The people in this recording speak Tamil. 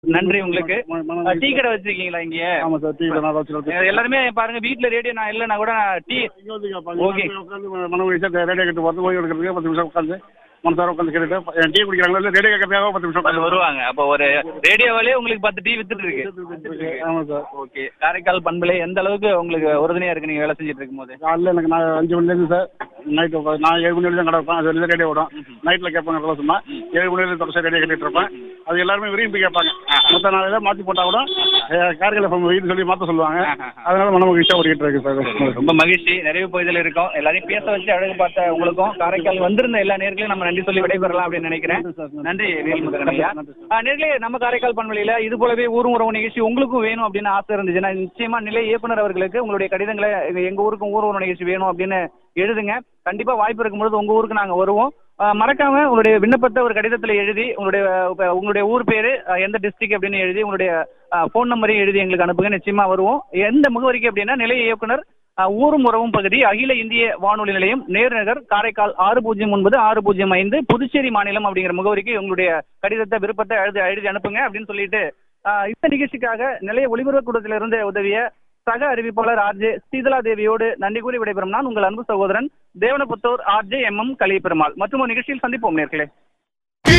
நன்றி உங்களுக்கு ம- மன அஹ், டீ கடை வச்சிருக்கீங்களா இங்க ஆமா சார் டீ கடை நான் வச்சுருக்கேன் அஹ், எல்லாருமே பாருங்க வீட்ல ரேடியோ நான் இல்லைன்னா கூட டீ இங்க வந்து கேட்பாங்க ஓகே. இங்க உட்காந்து மன மகிழ்ச்சியா ரேடியோ கேட்டு வரது ஓய்வு எடுக்கிறதுக்கு பத்து நிமிஷம் உட்காந்து மனசார உட்காந்து கேட்டுட்டு டீ குடிக்கிறாங்களா இல்லை ரேடியோ கேட்கறதுக்காக பத்து நிமிஷம் அது உட்காந்து வருவாங்க அப்போ ஒரு ரேடியோவிலே உங்களுக்கு பத்து டீ வித்துட்டு இருக்கு ஆமா சார் ஓகே காரைக்கால் பண்பலை எந்த அளவுக்கு உங்களுக்கு உறுதுணையா இருக்கு நீங்க வேலை செஞ்சுட்டு இருக்கும்போது காலையில் எனக்கு நான் அஞ்சு மணிலேருந்து சார் நைட்டு நான் ஏழு மணி வரைக்கும் தான் கடை வைப்பேன் அது வரைக்கும் ரேடியோ ஓடும் நைட்டில் கேட்பாங்க சொல்ல சொன்னா ஏழு மணி வரைக்கும் தொடர்ச்சி ரேடியோ கேட்டுட்டு இருப்பேன் அது எல்லாருமே விரும்பி கேட்பாங்க மொத்த நாள் ஏதாவது மாற்றி போட்டால் கூட காரைக்கால் எஃப்எம் வீடு சொல்லி மாற்ற சொல்லுவாங்க அதனால மன மகிழ்ச்சியாக ஓடிக்கிட்டு இருக்கு சார் ரொம்ப மகிழ்ச்சி நிறைவு பகுதியில் இருக்கோம் எல்லாரையும் பேச வச்சு அழகு பார்த்த உங்களுக்கும் காரைக்கால் வந்திருந்த எல்லா நேர்களையும் நம்ம நன்றி சொல்லி விடைபெறலாம் அப்படின்னு நினைக்கிறேன் நன்றி சார், நன்றி. நன்றி வேல்முருகன் ஐயா நன்றி சார். ஆ, நேர்களே நம்ம காரைக்கால் பண்பலையில இது போலவே ஊரும் உறவு நிகழ்ச்சி உங்களுக்கும் வேணும் அப்படின்னு ஆசை இருந்துச்சுன்னா நிச்சயமா நிலை இயக்குனர் அவர்களுக்கு உங்களுடைய கடிதங்களை எங்க- எங்க ஊருக்கும் ஊர் உறவு நிகழ்ச்சி வேணும் அப்படின்னு எழுதுங்க கண்டிப்பா வாய்ப்பு இருக்கும்பொழுது உங்க ஊருக்கு நாங்க வருவோம் ஆ, மறக்காம உங்களுடைய விண்ணப்பத்தை ஒரு கடிதத்துல எழுதி உங்களுடைய இப்ப உங்களுடைய ஊர் பேரு ஆ, எந்த டிஸ்ட்ரிக்ட் அப்படின்னு எழுதி உங்களுடைய ஃபோன் நம்பரையும் எழுதி எங்களுக்கு அனுப்புங்க நிச்சயமா வருவோம் எந்த முகவரிக்கு அப்படின்னா நிலைய இயக்குனர் ஆ, ஊரும் உறவும் பகுதி அகில இந்திய வானொலி நிலையம் நேருநகர் காரைக்கால் ஆறு பூஜ்ஜியம் ஒன்பது ஆறு பூஜ்ஜியம் ஐந்து புதுச்சேரி மாநிலம் அப்படிங்கிற முகவரிக்கு உங்களுடைய கடிதத்தை விருப்பத்தை எழுதி எழுதி அனுப்புங்க அப்படின்னு சொல்லிட்டு ஆ, இந்த நிகழ்ச்சிக்காக நிலைய ஒளிபரப்பு கூடத்திலிருந்து உதவிய சக அறிவிப்பாளர் ஆர்ஜே சீதலா தேவியோடு நன்றி கூறி விடைபெறும் நான் உங்கள் அன்பு சகோதரன் Devanaputhur RJ M M Kaliyaperumal மற்றும் ஒரு நிகழ்ச்சியில் சந்திப்போம் நேர்களே